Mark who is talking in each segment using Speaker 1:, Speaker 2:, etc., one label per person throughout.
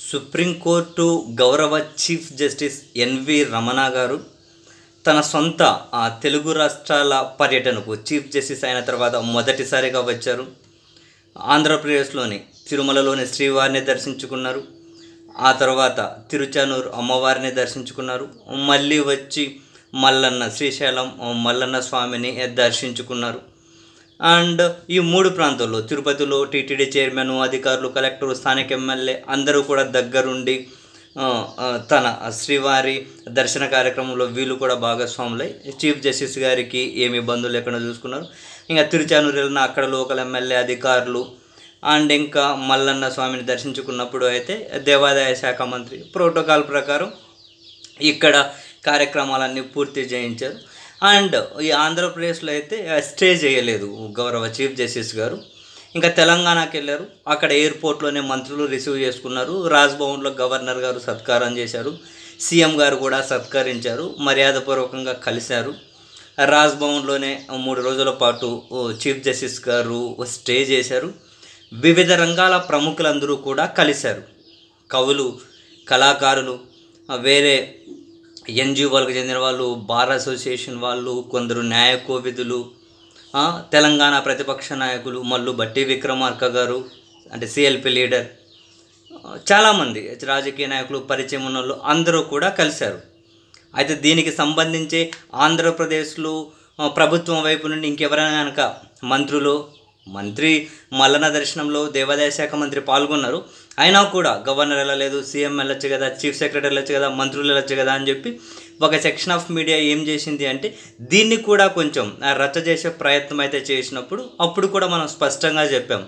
Speaker 1: supreme court గౌరవ chief justice N V Ramana గారు తన సొంత ఆ, తెలుగు రాష్ట్రాల పర్యటనకు చీఫ్ జస్టిస్ అయిన తర్వాత మొదటిసారిగా వచ్చారు ఆంధ్రప్రదేశ్లోని తిరుమలలోని శ్రీవారిని దర్శించుకున్నారు ఆ తర్వాత తిరుచానూరు అమ్మవారిని దర్శించుకున్నారు మళ్ళీ వచ్చి మల్లన్న శ్రీశైలం మల్లన్న స్వామిని దర్శించుకున్నారు అండ్ ఈ మూడు ప్రాంతాల్లో తిరుపతిలో టీటీడీ చైర్మన్ అధికారులు కలెక్టర్ స్థానిక ఎమ్మెల్యే అందరూ కూడా దగ్గరుండి ఆ, ఆ, తన శ్రీవారి దర్శన కార్యక్రమంలో వీళ్ళు కూడా భాగస్వాములై చీఫ్ జస్టిస్ గారికి ఏమి ఇబ్బందులు లేకుండా చూసుకున్నారు ఇంకా తిరుచానూరు వెళ్ళిన అక్కడ లోకల్ ఎమ్మెల్యే అధికారులు అండ్ ఇంకా మల్లన్న స్వామిని దర్శించుకున్నప్పుడు అయితే దేవాదాయ శాఖ మంత్రి ప్రోటోకాల్ ప్రకారం ఇక్కడ కార్యక్రమాలన్నీ పూర్తి చేయించారు అండ్ ఈ ఆంధ్రప్రదేశ్లో అయితే స్టే చేయలేదు గౌరవ చీఫ్ జస్టిస్ గారు ఇంకా తెలంగాణకి వెళ్ళారు అక్కడ ఎయిర్పోర్ట్లోనే మంత్రులు రిసీవ్ చేసుకున్నారు రాజ్భవన్లో గవర్నర్ గారు సత్కారం చేశారు సీఎం గారు కూడా సత్కరించారు మర్యాదపూర్వకంగా కలిశారు రాజ్భవన్లోనే మూడు రోజుల పాటు ఓ, చీఫ్ జస్టిస్ గారు స్టే చేశారు వివిధ రంగాల ప్రముఖులందరూ కూడా కలిశారు కవులు కళాకారులు ఆ, వేరే ఎన్జిఓలకు చెందిన వాళ్ళు బార్ అసోసియేషన్ వాళ్ళు కొందరు న్యాయ కోవిదులు ఆ, తెలంగాణ ప్రతిపక్ష నాయకులు మల్లు బట్టి విక్రమార్క గారు అంటే సిఎల్పి లీడర్ ఆ, చాలామంది రాజకీయ నాయకులు పరిచయం ఉన్న వాళ్ళు అందరూ కూడా కలిశారు అయితే దీనికి సంబంధించి ఆంధ్రప్రదేశ్లో ఆ, ప్రభుత్వం వైపు నుండి ఇంకెవరైనా కనుక మంత్రులు మంత్రి మల్లన దర్శనంలో దేవాదాయ శాఖ మంత్రి పాల్గొన్నారు అయినా కూడా గవర్నర్ వెళ్ళలేదు సీఎం వెళ్ళొచ్చు కదా చీఫ్ సెక్రటరీ వెళ్ళొచ్చు కదా మంత్రులు వెళ్ళొచ్చు కదా అని చెప్పి ఒక సెక్షన్ ఆఫ్ మీడియా ఏం చేసింది అంటే దీన్ని కూడా కొంచెం ఆ, రచ్చ చేసే ప్రయత్నం అయితే చేసినప్పుడు అప్పుడు కూడా మనం స్పష్టంగా చెప్పాం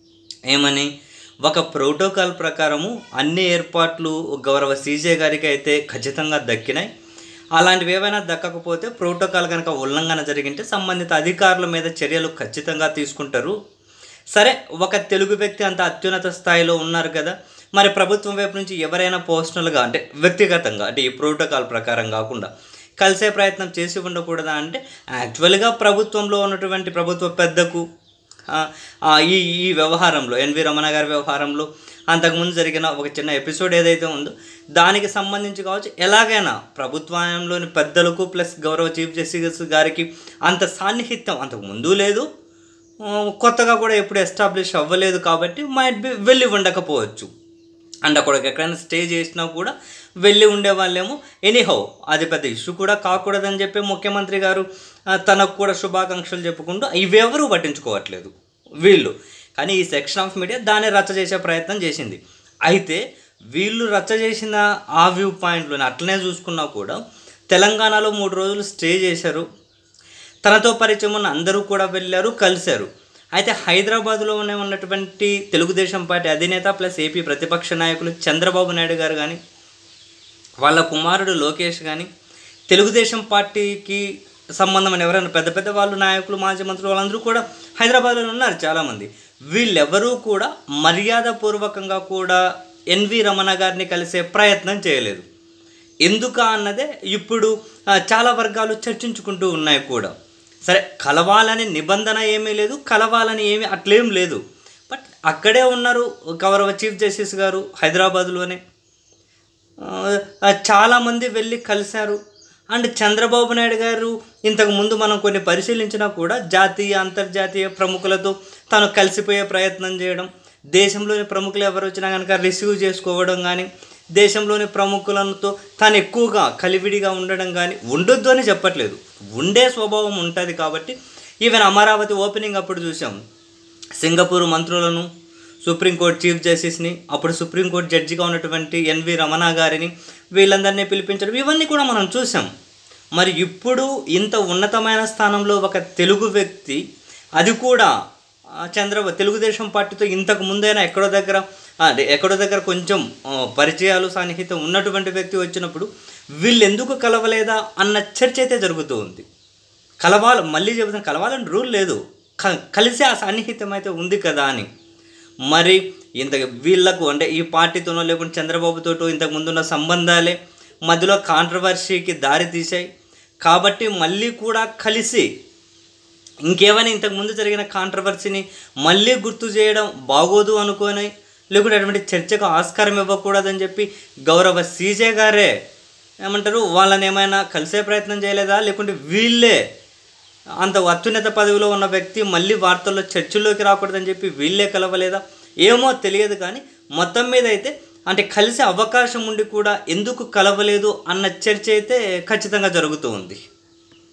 Speaker 1: ఏమని ఒక ప్రోటోకాల్ ప్రకారము అన్ని ఏర్పాట్లు గౌరవ సీజే గారికి అయితే ఖచ్చితంగా దక్కినాయి అలాంటివి ఏవైనా దక్కకపోతే ప్రోటోకాల్ కనుక ఉల్లంఘన జరిగింటే సంబంధిత అధికారుల మీద చర్యలు ఖచ్చితంగా తీసుకుంటారు సరే ఒక తెలుగు వ్యక్తి అంత అత్యున్నత స్థాయిలో ఉన్నారు కదా మరి ప్రభుత్వం వైపు నుంచి ఎవరైనా పర్సనల్గా అంటే వ్యక్తిగతంగా అంటే ఈ ప్రోటోకాల్ ప్రకారం కాకుండా కలిసే ప్రయత్నం చేసి ఉండకూడదా అంటే యాక్చువల్గా ప్రభుత్వంలో ఉన్నటువంటి ప్రభుత్వ పెద్దకు ఆ, ఆ, ఈ ఈ వ్యవహారంలో ఎన్వి రమణ గారి వ్యవహారంలో అంతకుముందు జరిగిన ఒక చిన్న ఎపిసోడ్ ఏదైతే ఉందో దానికి సంబంధించి కావచ్చు ఎలాగైనా ప్రభుత్వంలోని పెద్దలకు ప్లస్ గౌరవ చీఫ్ జస్టిస్ గారికి అంత సాన్నిహిత్యం అంతకు ముందు లేదు ఆ, కొత్తగా కూడా ఎప్పుడు ఎస్టాబ్లిష్ అవ్వలేదు కాబట్టి మైట్ బి వెళ్ళి ఉండకపోవచ్చు అండ్ అక్కడ ఎక్కడైనా స్టే చేసినా కూడా వెళ్ళి ఉండే వాళ్ళేమో ఎనీహౌ అది పెద్ద ఇష్యూ కూడా కాకూడదని చెప్పి ముఖ్యమంత్రి గారు ఆ, తనకు కూడా శుభాకాంక్షలు చెప్పుకుంటూ ఇవెవరూ పట్టించుకోవట్లేదు వీళ్ళు కానీ ఈ సెక్షన్ ఆఫ్ మీడియా దాన్ని రచ్చ చేసే ప్రయత్నం చేసింది అయితే వీళ్ళు రచ్చ చేసిన ఆ వ్యూ పాయింట్లోనే అట్లనే చూసుకున్నా కూడా తెలంగాణలో మూడు రోజులు స్టే చేశారు తనతో పరిచయం ఉన్న అందరూ కూడా వెళ్ళారు కలిశారు అయితే హైదరాబాద్లో ఉన్న ఉన్నటువంటి తెలుగుదేశం పార్టీ అధినేత ప్లస్ ఏపీ ప్రతిపక్ష నాయకులు చంద్రబాబు నాయుడు గారు కానీ వాళ్ళ కుమారుడు లోకేష్ కానీ తెలుగుదేశం పార్టీకి సంబంధమైన ఎవరైనా పెద్ద పెద్ద వాళ్ళు నాయకులు మాజీ మంత్రులు వాళ్ళందరూ కూడా హైదరాబాద్లో ఉన్నారు చాలామంది వీళ్ళెవరూ కూడా మర్యాదపూర్వకంగా కూడా ఎన్వి రమణ గారిని కలిసే ప్రయత్నం చేయలేదు ఎందుక అన్నదే ఇప్పుడు ఆ, చాలా వర్గాలు చర్చించుకుంటూ ఉన్నాయి కూడా సరే కలవాలని నిబంధన ఏమీ లేదు కలవాలని ఏమీ అట్లేం లేదు బట్ అక్కడే ఉన్నారు గౌరవ చీఫ్ జస్టిస్ గారు హైదరాబాద్లోనే ఆ, చాలామంది వెళ్ళి కలిశారు అండ్ చంద్రబాబు నాయుడు గారు ఇంతకు ముందు మనం కొన్ని పరిశీలించినా కూడా జాతీయ అంతర్జాతీయ ప్రముఖులతో తాను కలిసిపోయే ప్రయత్నం చేయడం దేశంలోని ప్రముఖులు ఎవరు వచ్చినా కనుక రిసీవ్ చేసుకోవడం కానీ దేశంలోని ప్రముఖులతో తాను ఎక్కువగా కలివిడిగా ఉండడం కానీ ఉండొద్దు అని చెప్పట్లేదు ఉండే స్వభావం ఉంటుంది కాబట్టి ఈవెన్ అమరావతి ఓపెనింగ్ అప్పుడు చూసాం సింగపూర్ మంత్రులను సుప్రీంకోర్టు చీఫ్ జస్టిస్ని అప్పుడు సుప్రీంకోర్టు జడ్జిగా ఉన్నటువంటి ఎన్వి రమణ గారిని వీళ్ళందరినీ పిలిపించడం ఇవన్నీ కూడా మనం చూసాం మరి ఇప్పుడు ఇంత ఉన్నతమైన స్థానంలో ఒక తెలుగు వ్యక్తి అది కూడా ఆ, చంద్ర తెలుగుదేశం పార్టీతో ఇంతకు ముందైనా ఎక్కడో దగ్గర ఆ, అదే ఎక్కడో దగ్గర కొంచెం ఆ, పరిచయాలు సాన్నిహిత్యం ఉన్నటువంటి వ్యక్తి వచ్చినప్పుడు వీళ్ళు ఎందుకు కలవలేదా అన్న చర్చ అయితే జరుగుతూ ఉంది కలవాలి మళ్ళీ చెబుతాను కలవాలని రూల్ లేదు క కలిసి ఆ సాన్నిహిత్యం అయితే ఉంది కదా అని మరి ఇంత వీళ్ళకు అంటే ఈ పార్టీతోనో లేకుంటే చంద్రబాబుతోటో ఇంతకు ముందున్న సంబంధాలే మధ్యలో కాంట్రవర్సీకి దారి తీశాయి కాబట్టి మళ్ళీ కూడా కలిసి ఇంకేమైనా ఇంతకు ముందు జరిగిన కాంట్రవర్సీని మళ్ళీ గుర్తు చేయడం బాగోదు అనుకొని లేకుంటే అటువంటి చర్చకు ఆస్కారం ఇవ్వకూడదని చెప్పి గౌరవ సీజే గారే ఏమంటారు వాళ్ళని ఏమైనా కలిసే ప్రయత్నం చేయలేదా లేకుంటే వీళ్ళే అంత అత్యున్నత పదవిలో ఉన్న వ్యక్తి మళ్ళీ వార్తల్లో చర్చల్లోకి రాకూడదని చెప్పి వీళ్ళే కలవలేదా ఏమో తెలియదు కానీ మొత్తం మీద అయితే అంటే కలిసే అవకాశం ఉండి కూడా ఎందుకు కలవలేదు అన్న చర్చ అయితే ఖచ్చితంగా జరుగుతూ ఉంది